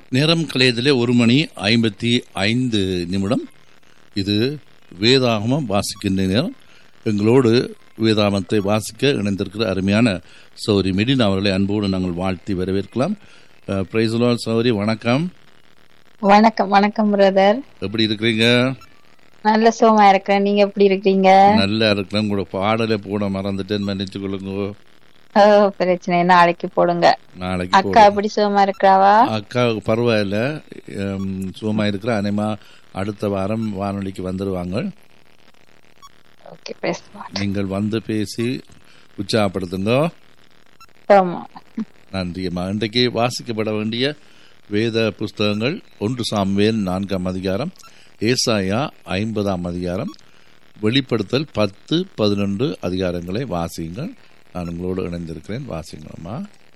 நேரம் கலையதிலே ஒரு மணி ஐம்பத்தி ஐந்து நிமிடம் இது வேதாகமம் வாசிக்கின்ற நேரம் எங்களோடு வேதாகமத்தை வாசிக்க இணைந்திருக்கிற அருமையான சௌரி மெடின் அவர்களை அன்போடு நாங்கள் வாழ்த்தி வரவேற்கலாம் பிரைஸ்லால் சௌரி வணக்கம் வணக்கம் வணக்கம் பிரதர் எப்படி இருக்கிறீங்க நல்ல சோமா இருக்கிறேன் நீங்க எப்படி இருக்கீங்க நல்லா இருக்கிறேன் உங்களோட பாடலை போட மறந்துட்டேன் மன்னிச்சு கொள்ளுங்க ஓ, பிரச்சனை இல்லை, நாளைக்கு போடுங்க நாளைக்கு அக்கா போடுறேன். எப்படி சோமா இருக்கிறாவா அக்காவுக்கு பரவாயில்ல எம், சுகமா இருக்கிற அனைமா அடுத்த வாரம் வானொலிக்கு வந்துடுவாங்க ஓகே பேசுவோம் நீங்கள் வந்து பேசி உற்சாகப்படுத்துங்க ஆமா நன்றியம்மா இன்றைக்கு வாசிக்கப்பட வேண்டிய வேத புஸ்தகங்கள் ஒன்று சாமுவேல் நான்காம் அதிகாரம் ஏசாயா ஐம்பதாம் அதிகாரம் வெளிப்படுத்தல் பத்து பதினொன்று அதிகாரங்களை வாசியுங்கள் நான் உங்களோடு இணைந்திருக்கிறேன் வாசிங்களம்மா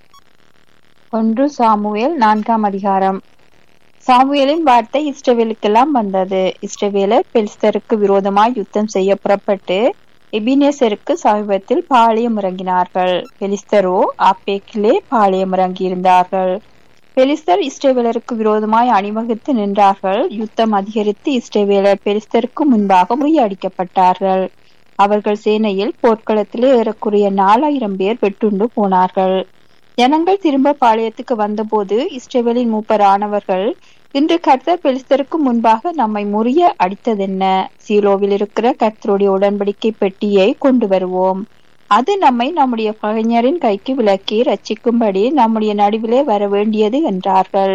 ஒன்று சாமுவேல் நான்காம் அதிகாரம் சாமுவேலின் வார்த்தை இஸ்ரவேலுக்கெல்லாம் வந்தது இஸ்ரவேலர் பெலிஸ்தருக்கு விரோதமாய் யுத்தம் செய்ய புறப்பட்டு எபினேசருக்கு சமீபத்தில் பாளையம் இறங்கினார்கள் பெலிஸ்தரோ ஆப்பேக்கிலே பாளையம் இறங்கியிருந்தார்கள் பெலிஸ்தர் இஸ்ரவேலருக்கு விரோதமாய் அணிவகுத்து நின்றார்கள் யுத்தம் அதிகரித்து இஸ்ரவேலர் பெலிஸ்தருக்கு முன்பாக முறியடிக்கப்பட்டார்கள் அவர்கள் சேனையில் போர்க்களத்திலே ஏறக்குறைய நாலாயிரம் பேர் வெட்டுண்டு போனார்கள் ஜனங்கள் திரும்ப பாளையத்துக்கு வந்தபோது இஸ்ரேவேலின் மூப்பரானவர்கள் இன்று கர்த்தர் பெலிஸ்தருக்கு முன்பாக நம்மை முறிய அடித்ததென்ன சீலோவில் இருக்கிற கர்த்தருடைய உடன்படிக்கை பெட்டியை கொண்டு வருவோம் அது நம்மை நம்முடைய பகைஞரின் கைக்கு விலக்கி ரட்சிக்கும்படி நம்முடைய நடுவிலே வர வேண்டியது என்றார்கள்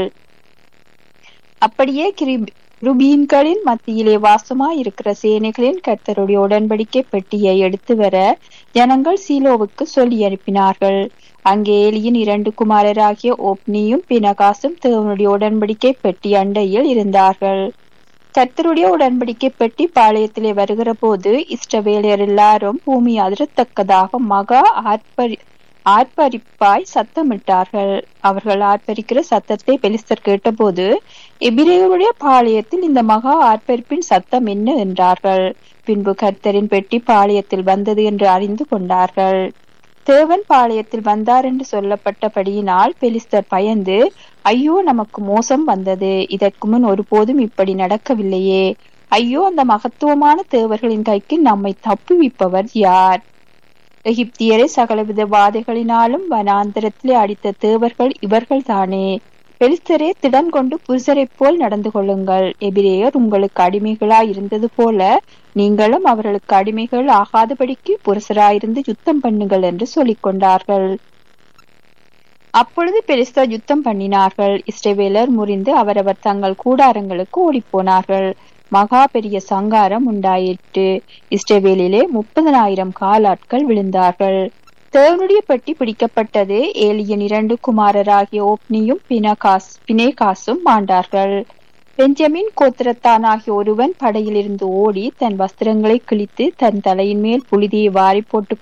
அப்படியே கிரிப்- ருபீன்களின் மத்தியிலே வாசமாய் இருக்கிற சேனைகளின் கர்த்தருடைய உடன்படிக்கை பெட்டியை எடுத்து வர ஜனங்கள் சீலோவுக்கு சொல்லி அனுப்பினார்கள் அங்கே ஏலியின் இரண்டு குமாரராகிய ஓப்னியும் பினகாசும் தேவனுடைய உடன்படிக்கை பெட்டி அண்டையில் இருந்தார்கள் கர்த்தருடைய உடன்படிக்கை பெட்டி பாளையத்திலே வருகிற போது இஷ்டவேலையர் எல்லாரும் பூமி அதிரத்தக்கதாக மகா ஆர்ப்பரி ஆர்ப்பரிப்பாய் சத்தமிட்டார்கள் அவர்கள் ஆர்ப்பரிக்கிற சத்தத்தை பெலிஸ்தர் கேட்டபோது எபிரேயருடைய பாளையத்தில் இந்த மகா ஆர்ப்பரிப்பின் சத்தம் என்ன என்றார்கள் பின்பு கர்த்தரின் பெட்டி பாளையத்தில் வந்தது என்று அறிந்து கொண்டார்கள் தேவன் பாளையத்தில் வந்தார் என்று சொல்லப்பட்டபடியினால் பெலிஸ்தர் பயந்து ஐயோ நமக்கு மோசம் வந்தது இதற்கு முன் ஒருபோதும் இப்படி நடக்கவில்லையே ஐயோ அந்த மகத்துவமான தேவர்களின் கைக்கு நம்மை தப்புவிப்பவர் யார் எகிப்தியரை சகலவித வாதைகளினாலும் வனாந்தரத்திலே அடித்த தேவர்கள் இவர்கள் தானே பெலிஸ்தரே திடன் கொண்டு புருஷரைப் போல் நடந்து கொள்ளுங்கள் எபிரேயர் உங்களுக்கு அடிமைகளாய் இருந்தது போல நீங்களும் அவர்களுக்கு அடிமைகள் ஆகாதபடிக்கு புருஷராயிருந்து யுத்தம் பண்ணுங்கள் என்று சொல்லிக் கொண்டார்கள் அப்பொழுது பெலிஸ்தர் யுத்தம் பண்ணினார்கள் இஸ்ரவேலர் முறிந்து அவரவர் தங்கள் கூடாரங்களுக்கு ஓடிப்போனார்கள் மகா பெரிய சங்காரம் உண்டாயிற்று இஸ்ரவேலிலே முப்பதனாயிரம் காலாட்கள் விழுந்தார்கள் தேவனுடைய பெட்டி பிடிக்கப்பட்டது ஏலியன் இரண்டு குமாரராகிய ஓப்னியும் பினகாஸ் பினேகாசும் மாண்டார்கள் பெஞ்சமின் கோத்திரத்தானாகிய ஒருவன் படையிலிருந்து ஓடி தன் வஸ்திரங்களை கிழித்து தன் தலையின் மேல் புழுதியை வாரி போட்டுக்